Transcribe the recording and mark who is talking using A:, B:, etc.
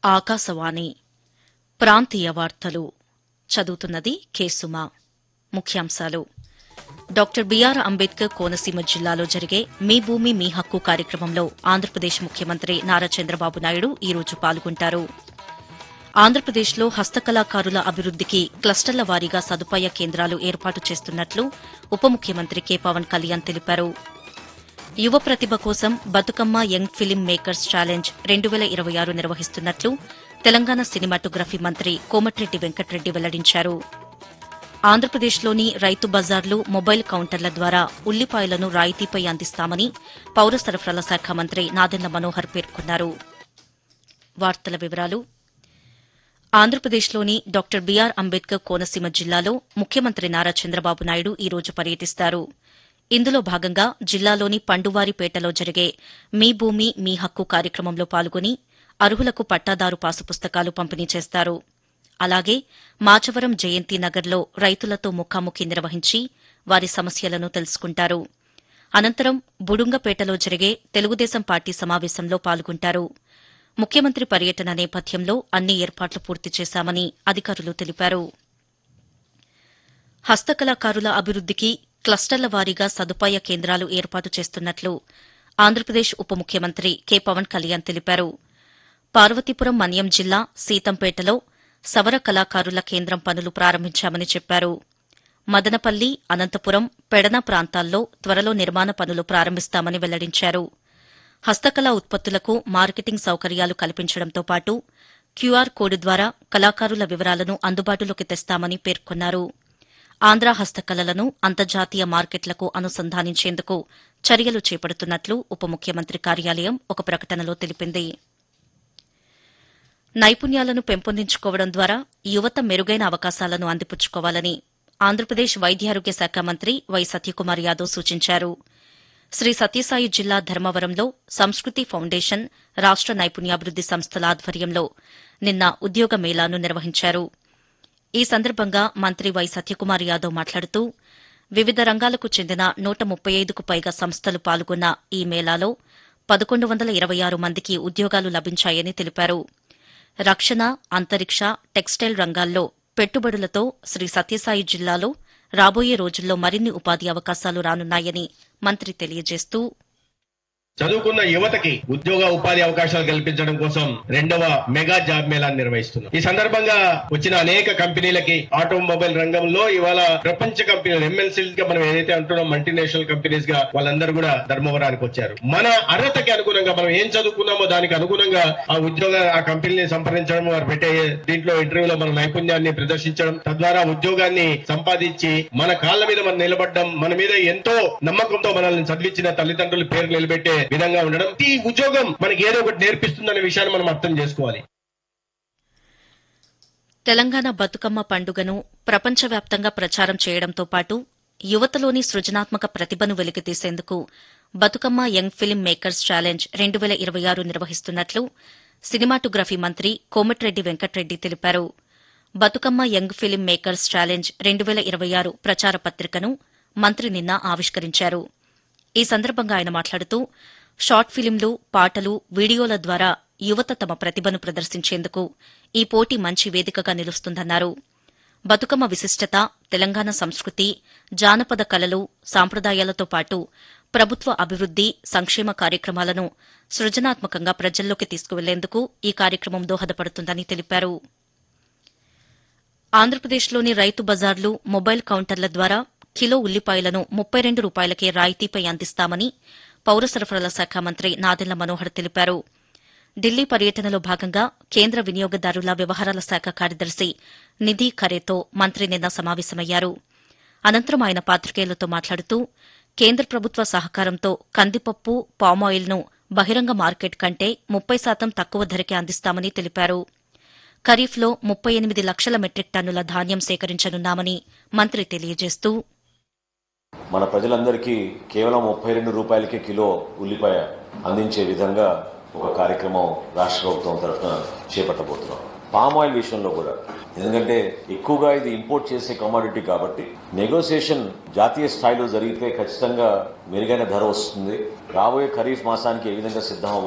A: ఆకాశవాణి ప్రాంతీయ వార్తలు చదువుతున్నది కేసుమా ముఖ్యాంశాలు డాక్టర్ బీఆర్ అంబేద్కర్ కోనసీమ జిల్లాలో జరిగే మీ భూమి మీ హక్కు కార్యక్రమంలో ఆంధ్రప్రదేశ్ ముఖ్యమంత్రి నారా చంద్రబాబు నాయుడు ఈ రోజు పాల్గొంటారు ఆంధ్రప్రదేశ్లో హస్తకళాకారుల అభివృద్దికి క్లస్టర్ల వారీగా సదుపాయ కేంద్రాలు ఏర్పాటు చేస్తున్నట్లు ఉప ముఖ్యమంత్రి కె పవన్ కళ్యాణ్ తెలిపారు యువ ప్రతిభ కోసం Bathukamma young film makers challenge రెండు వేల ఇరవై ఆరు నిర్వహిస్తున్నట్లు తెలంగాణ సినిమాటోగ్రఫీ మంత్రి కోమటిరెడ్డి వెంకటరెడ్డి వెల్లడించారు ఆంధ్రప్రదేశ్లోని రైతు బజార్లు మొబైల్ కౌంటర్ల ద్వారా ఉల్లిపాయలను రాయితీపై అందిస్తామని పౌర సరఫరాల శాఖ మంత్రి నాదెండ్ల మనోహర్ పేర్కొన్నారు వార్తల వివరాలు ఆంధ్రప్రదేశ్లోని డాక్టర్ బీఆర్ అంబేద్కర్ కోనసీమ జిల్లాలో ముఖ్యమంత్రి నారా చంద్రబాబు నాయుడు ఈ రోజు పర్యటిస్తారు ఇందులో భాగంగా జిల్లాలోని పండువారిపేటలో జరిగే మీ భూమి మీ హక్కు కార్యక్రమంలో పాల్గొని అర్హులకు పట్టాదారు పాసు పుస్తకాలు పంపిణీ చేస్తారు అలాగే మాచవరం జయంతి నగర్లో రైతులతో ముఖాముఖి నిర్వహించి వారి సమస్యలను తెలుసుకుంటారు అనంతరం బుడుంగపేటలో జరిగే తెలుగుదేశం పార్టీ సమావేశంలో పాల్గొంటారు ముఖ్యమంత్రి పర్యటన నేపథ్యంలో అన్ని ఏర్పాట్లు పూర్తి చేశామని అధికారులు తెలిపారు హస్తకళాకారుల అభివృద్దికి క్లస్టర్ల వారీగా సదుపాయ కేంద్రాలు ఏర్పాటు చేస్తున్నట్లు ఆంధ్రప్రదేశ్ ఉప ముఖ్యమంత్రి కె పవన్ కళ్యాణ్ తెలిపారు పార్వతీపురం మన్యం జిల్లా సీతంపేటలో సవర కళాకారుల కేంద్రం పనులు ప్రారంభించామని చెప్పారు మదనపల్లి అనంతపురం పెడన ప్రాంతాల్లో త్వరలో నిర్మాణ పనులు ప్రారంభిస్తామని వెల్లడించారు హస్తకళా ఉత్పత్తులకు మార్కెటింగ్ సౌకర్యాలు కల్పించడంతో పాటు క్యూఆర్ కోడ్ ద్వారా కళాకారుల వివరాలను అందుబాటులోకి తెస్తామని పేర్కొన్నారు ఆంధ్ర హస్తకళలను అంతర్జాతీయ మార్కెట్లకు అనుసంధానించేందుకు చర్యలు చేపడుతున్నట్లు ఉప ముఖ్యమంత్రి కార్యాలయం ఒక ప్రకటనలో తెలిపింది నైపుణ్యాలను పెంపొందించుకోవడం ద్వారా యువత మెరుగైన అవకాశాలను అందిపుచ్చుకోవాలని ఆంధ్రప్రదేశ్ వైద్యారోగ్య శాఖ మంత్రి వై సత్యకుమార్ యాదవ్ సూచించారు శ్రీ సత్యసాయి జిల్లా ధర్మవరంలో సంస్కృతి ఫౌండేషన్ రాష్ట నైపుణ్యాభివృద్ది సంస్థల ఆధ్వర్యంలో నిన్న ఉద్యోగ మేళాను నిర్వహించారు ఈ సందర్భంగా మంత్రి వై సత్యకుమార్ యాదవ్ మాట్లాడుతూ వివిధ రంగాలకు చెందిన నూట ముప్పై ఐదుకు పైగా సంస్థలు పాల్గొన్న ఈ మేళాలో పదకొండు వందల ఇరవై ఆరు మందికి ఉద్యోగాలు లభించాయని తెలిపారు రక్షణ అంతరిక్ష టెక్స్టైల్ రంగాల్లో పెట్టుబడులతో శ్రీ సత్యసాయి జిల్లాలో రాబోయే రోజుల్లో మరిన్ని ఉపాధి అవకాశాలు రానున్నాయని మంత్రి తెలియజేస్తూ
B: చదువుకున్న యువతకి ఉద్యోగ ఉపాధి అవకాశాలు కల్పించడం కోసం రెండవ మెగా జాబ్ మేళాన్ని నిర్వహిస్తున్నాం ఈ సందర్భంగా వచ్చిన అనేక కంపెనీలకి ఆటోమొబైల్ రంగంలో ఇవాళ ప్రపంచ కంపెనీలు ఎంఎన్సీస్ గా మనం ఏదైతే అంటున్నాం మల్టీనేషనల్ కంపెనీస్ గా వాళ్ళందరూ కూడా ధర్మవరానికి వచ్చారు మన అర్హతకి అనుగుణంగా మనం ఏం చదువుకున్నామో దానికి అనుగుణంగా ఆ ఉద్యోగ ఆ కంపెనీని సంప్రదించడం వారు పెట్టే దీంట్లో ఇంటర్వ్యూలో మన నైపుణ్యాన్ని ప్రదర్శించడం తద్వారా ఉద్యోగాన్ని సంపాదించి మన కాళ్ళ మీద మనం నిలబడడం మన మీద ఎంతో నమ్మకంతో మనల్ని చదివించిన తల్లిదండ్రుల పేరు నిలబెట్టే విధంగా ఉండడం ఈ ఉద్యోగం మనకి ఏదో ఒకటి నేర్పిస్తుందనే విషయాన్ని మనం అర్థం చేసుకోవాలి
A: తెలంగాణ బతుకమ్మ పండుగను ప్రపంచవ్యాప్తంగా ప్రచారం చేయడంతో పాటు యువతలోని సృజనాత్మక ప్రతిభను వెలికితీసేందుకు Bathukamma young film makers challenge రెండు వేల ఇరవై ఆరు నిర్వహిస్తున్నట్లు సినిమాటోగ్రఫీ మంత్రి కోమటిరెడ్డి వెంకటరెడ్డి తెలిపారు Bathukamma young film makers challenge రెండు వేల ఇరవై ఆరు ప్రచార పత్రికను మంత్రి నిన్న ఆవిష్కరించారు ఈ సందర్భంగా ఆయన మాట్లాడుతూ షార్ట్ ఫిలింలు పాటలు వీడియోల ద్వారా యువత తమ ప్రతిభను ప్రదర్శించేందుకు ఈ పోటీ మంచి వేదికగా నిలుస్తుందన్నారు బతుకమ్మ విశిష్టత తెలంగాణ సంస్కృతి జానపద కళలు సాంప్రదాయాలతో పాటు ప్రభుత్వ అభివృద్ది సంక్షేమ కార్యక్రమాలను సృజనాత్మకంగా ప్రజల్లోకి తీసుకువెళ్లేందుకు ఈ కార్యక్రమం దోహదపడుతుందని తెలిపారు ఆంధ్రప్రదేశ్లోని రైతు బజార్లు మొబైల్ కౌంటర్ల ద్వారా కిలో ఉల్లిపాయలను ముప్పై రెండు రూపాయలకే రాయితీపై అందిస్తామని పౌర సరఫరాల శాఖ మంత్రి నాదెండ్ల మనోహర్ తెలిపారు ఢిల్లీ పర్యటనలో భాగంగా కేంద్ర వినియోగదారుల వ్యవహారాల శాఖ కార్యదర్శి నిధి ఖరేతో మంత్రి నిన్న సమావేశమయ్యారు అనంతరం ఆయన పాత్రికేయులతో మాట్లాడుతూ కేంద్ర ప్రభుత్వ సహకారంతో కందిపప్పు పామాయిల్ను బహిరంగ మార్కెట్ కంటే ముప్పై శాతం తక్కువ ధరకే అందిస్తామని తెలిపారు ఖరీఫ్లో ముప్పై ఎనిమిది లక్షల మెట్రిక్ టన్నుల ధాన్యం సేకరించనున్నామని మంత్రి తెలియజేస్తూ
C: మన ప్రజలందరికీ కేవలం ముప్పై రెండు రూపాయలకే కిలో ఉల్లిపాయ అందించే విధంగా ఒక కార్యక్రమం రాష్ట్ర ప్రభుత్వం తరఫున చేపట్టబోతున్నాం పామ్ ఆయిల్ విషయంలో కూడా ఎందుకంటే ఎక్కువగా ఇది ఇంపోర్ట్ చేసే కమాడిటీ కాబట్టి నెగోసియేషన్ జాతీయ స్థాయిలో జరిగితే ఖచ్చితంగా మెరుగైన ధర వస్తుంది రాబోయే ఖరీఫ్ మాసానికి ఏ విధంగా సిద్ధం